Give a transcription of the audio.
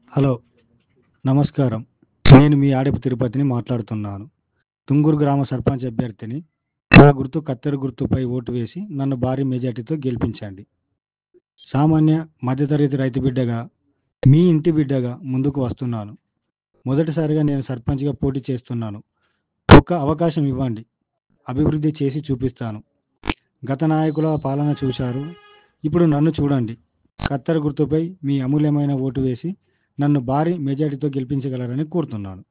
hello నమస్కారం నేను మీ ఆడిపు తిరుపతిని మాట్లాడుతున్నాను తుంగూరు గ్రామ సర్పంచ్ అభ్యర్థిని నా గుర్తు కత్తెర గుర్తుపై ఓటు వేసి నన్ను భారీ మెజార్టీతో గెలిపించండి సామాన్య మధ్యతరగతి రైతు బిడ్డగా మీ ఇంటి బిడ్డగా ముందుకు వస్తున్నాను మొదటిసారిగా నేను సర్పంచ్గా పోటీ చేస్తున్నాను ఒక్క అవకాశం ఇవ్వండి అభివృద్ధి చేసి చూపిస్తాను గత నాయకుల పాలన చూశారు ఇప్పుడు నన్ను చూడండి కత్తెర గుర్తుపై మీ అమూల్యమైన ఓటు వేసి నన్ను భారీ మెజార్టీతో గెలిపించగలరని కోరుతున్నాను